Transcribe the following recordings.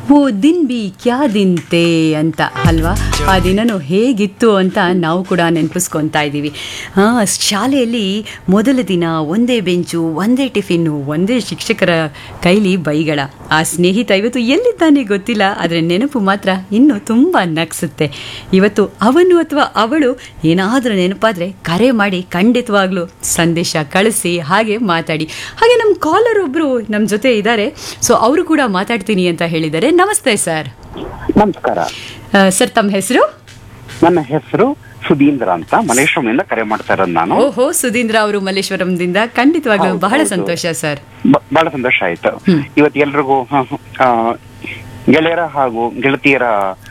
ಓ ದಿನ್ ಬಿ ಕ್ಯಾ ದಿನ್ ತೇ ಅಂತ ಅಲ್ವಾ ಆ ದಿನನೂ ಹೇಗಿತ್ತು ಅಂತ ನಾವು ಕೂಡ ನೆನಪಿಸ್ಕೊತಾ ಇದ್ದೀವಿ ಹಾಂ ಶಾಲೆಯಲ್ಲಿ ಮೊದಲ ದಿನ ಒಂದೇ ಬೆಂಚು ಒಂದೇ ಟಿಫಿನ್ನು ಒಂದೇ ಶಿಕ್ಷಕರ ಕೈಲಿ ಬೈಗಳ ಆ ಸ್ನೇಹಿತ ಇವತ್ತು ಎಲ್ಲಿದ್ದಾನೆ ಗೊತ್ತಿಲ್ಲ ಆದರೆ ನೆನಪು ಮಾತ್ರ ಇನ್ನೂ ತುಂಬ ನಗ್ಸುತ್ತೆ ಇವತ್ತು ಅವನು ಅಥವಾ ಅವಳು ಏನಾದರೂ ನೆನಪಾದರೆ ಕರೆ ಮಾಡಿ ಖಂಡಿತವಾಗ್ಲೂ ಸಂದೇಶ ಕಳಿಸಿ ಹಾಗೆ ಮಾತಾಡಿ ಹಾಗೆ ನಮ್ಮ ಕಾಲರ್ ಒಬ್ಬರು ನಮ್ಮ ಜೊತೆ ಇದ್ದಾರೆ ಸೊ ಅವರು ಕೂಡ ಮಾತಾಡ್ತೀನಿ ಅಂತ ಹೇಳಿದ್ದಾರೆ ನಮಸ್ತೆ ಸರ್ ನಮಸ್ಕಾರ ಸರ್ ತಮ್ಮ ಹೆಸರು ನನ್ನ ಹೆಸರು ಸುಧೀಂದ್ರ ಅಂತ ಮಲೇಶ್ವರಮಿಂದ ಕರೆ ಮಾಡ್ತಾ ಇರೋದು ನಾನು ಓಹೋ ಸುಧೀಂದ್ರ ಅವರು ಮಲ್ಲೇಶ್ವರಂದಿಂದ ಖಂಡಿತವಾಗ್ಲೂ ಹೌದು, ಬಹಳ ಹೌದು. ಸಂತೋಷ ಸರ್ ಬ- ಬಹಳ ಸಂತೋಷ ಆಯ್ತು ಇವತ್ತು ಎಲ್ರಿಗೂ ಹ, ಹ, ಆ, ಗೆಳೆಯರ ಹಾಗೂ ಗೆಳತಿಯರ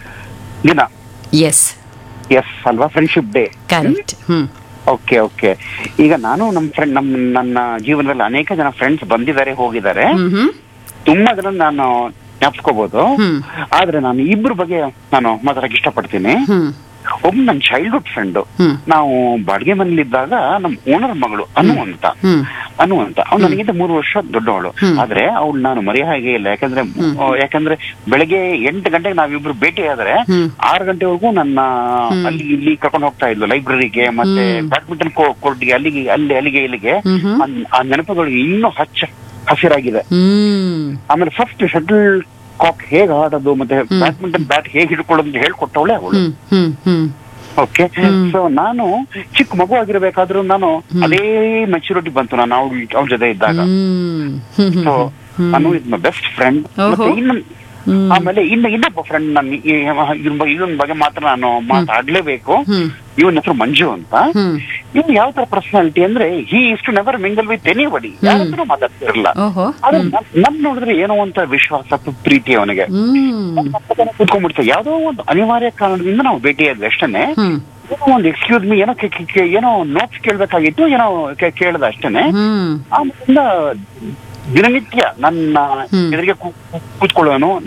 ದಿನ ಎಸ್ ಎಸ್ ಅಲ್ವಾ friendship day correct hmm okay okay ಈಗ ನಾನು ನಮ್ಮ ಫ್ರೆಂಡ್ ನಮ್ ನನ್ನ ಜೀವನದಲ್ಲಿ ಅನೇಕ ಜನ ಫ್ರೆಂಡ್ಸ್ ಬಂದಿದ್ದಾರೆ ಹೋಗಿದ್ದಾರೆ ಹ್ಮ್ ಹ್ಮ್ ತುಂಬಾ ಜನ ನಾನು ಜ್ಞಾಪಿಸ್ಕೋಬಹುದು ಹ್ಮ್. ಆದ್ರೆ ನಾನು ಇಬ್ರ ಬಗ್ಗೆ ನಾನು ಮಾತಾಡಕ್ ಇಷ್ಟಪಡ್ತೀನಿ ಹ್ಮ್ ಒಬ್ಬ ನನ್ನ ಚೈಲ್ಡ್ಹುಡ್ ಫ್ರೆಂಡ್ ಹ್ಮ್. ನಾವು ಬಾಡಿಗೆ ಮನೇಲಿದ್ದಾಗ ನಮ್ಮ ಓನರ್ ಮಗಳು ಅನು ಅಂತ ಹ್ಮ್ ಅನು ಅಂತ ಅವ್ಳು ನನಗಿಂತ ಮೂರು ವರ್ಷ ದೊಡ್ಡವಳು ಹ್ಮ್. ಆದ್ರೆ ಅವ್ಳು ನಾನು ಮರೆಯ ಹಾಗೆ ಇಲ್ಲ ಯಾಕಂದ್ರೆ ಆ, ಯಾಕಂದ್ರೆ ಬೆಳಗ್ಗೆ ಎಂಟು ಗಂಟೆಗೆ ನಾವಿಬ್ರು ಭೇಟಿ ಆದ್ರೆ ಹ್ಮ್. ಆರು ಗಂಟೆವರೆಗೂ ನನ್ನ ಅಲ್ಲಿ ಇಲ್ಲಿ ಕರ್ಕೊಂಡು ಹೋಗ್ತಾ ಇದ್ಲು ಲೈಬ್ರರಿಗೆ ಮತ್ತೆ ಬ್ಯಾಡ್ಮಿಂಟನ್ ಕೋರ್ಟ್ಗೆ ಅಲ್ಲಿಗೆ ಅಲ್ಲಿ ಅಲ್ಲಿಗೆ ಇಲ್ಲಿಗೆ ಹ್ಮ್ ಹ್ಮ್. ಆ- ಆ ನೆನಪುಗಳು ಇನ್ನೂ ಹಚ್ಚ ಹಸಿರಾಗಿದೆ ಹ್ಮ್ ಆಮೇಲೆ ಫಸ್ಟ್ ಶಟಲ್ ಕಾಕ್ ಹೇಗ್ ಆಡೋದು ಮತ್ತೆ ಬ್ಯಾಡ್ಮಿಂಟನ್ ಬ್ಯಾಟ್ ಹೇಗ್ ಹಿಡ್ಕೊಳ್ಳೋದು ಅಂತ ಹೇಳ್ಕೊಟ್ಟವಳೆ ಅವಳು ಹ್ಮ್ ಹ್ಮ್ ಹ್ಮ್ ಓಕೆ ಸೊ ನಾನು ಚಿಕ್ಕ ಮಗು ಆಗಿರ್ಬೇಕಾದ್ರೂ ನಾನು ಅದೇ ಮೆಚುರಿಟಿ ಬಂತು ನಾನು ಅವಳ ಅವಳ ಜೊತೆ ಇದ್ದಾಗ ಹ್ಮ್ ಹ್ಮ್ ಸೊ ಹ್ಮ್ ನಾನು ಇಸ್ ಮೈ ಬೆಸ್ಟ್ ಫ್ರೆಂಡ್ ಓಹೋ. ಮತ್ತೆ ಇನ್ನು ಹ್ಮ್. ಆಮೇಲೆ ಇನ್ನು ಇನ್ನೊಬ್ಬ ಫ್ರೆಂಡ್ ನಾನು ಇವನ್ ಬಗ್ಗೆ ಮಾತ್ರ ನಾನು ಮಾತಾಡ್ಲೇಬೇಕು ಹ್ಮ್ ಇವನ್ ಹೆಸರು ಮಂಜು ಅಂತ ಹ್ಮ್ ಇವ್ನು ಯಾವ ತರ ಪರ್ಸನಾಲಿಟಿ ಅಂದ್ರೆ he is to never mingle with anybody ಯಾರತ್ರ ಮಾತಾಡ್ತಿರಲ್ಲ ಓಹೋ ಆದ್ರೆ ನನ್- ನನ್ ನೋಡಿದ್ರೆ ಏನೋ ಅಂತ ವಿಶ್ವಾಸ ಪ್ರೀತಿ ಅವನಿಗೆ ಹ್ಮ್ ಕೂತ್ಕೊಂಡ್ಬಿಡ್ತಾರೆ ಯಾವ್ದೋ ಒಂದು ಅನಿವಾರ್ಯ ಕಾರಣದಿಂದ ನಾವು ಭೇಟಿಯಾದ್ವಿ ಅಷ್ಟೇನೆ ಹ್ಮ್ ಏನೋ ಒಂದು ಎಕ್ಸ್ಕ್ಯೂಸ್ ಮಿ ಏನೋ ಕೇ- ಕೇ- ಕೇ- ಏನೋ ನೋಟ್ಸ್ ಕೇಳ್ಬೇಕಾಗಿತ್ತು ಏನೋ ಕೇ- ಕೇಳ್ದ ಅಷ್ಟೇನೆ ಹ್ಮ್ ಆಮೇಲಿಂದ ದಿನನಿತ್ಯ ನನ್ನ ಹ್ಮ್. ಎದುರಿಗೆ ಕೂ- ಕೂತ್ಕೊಳ್ಳೋನು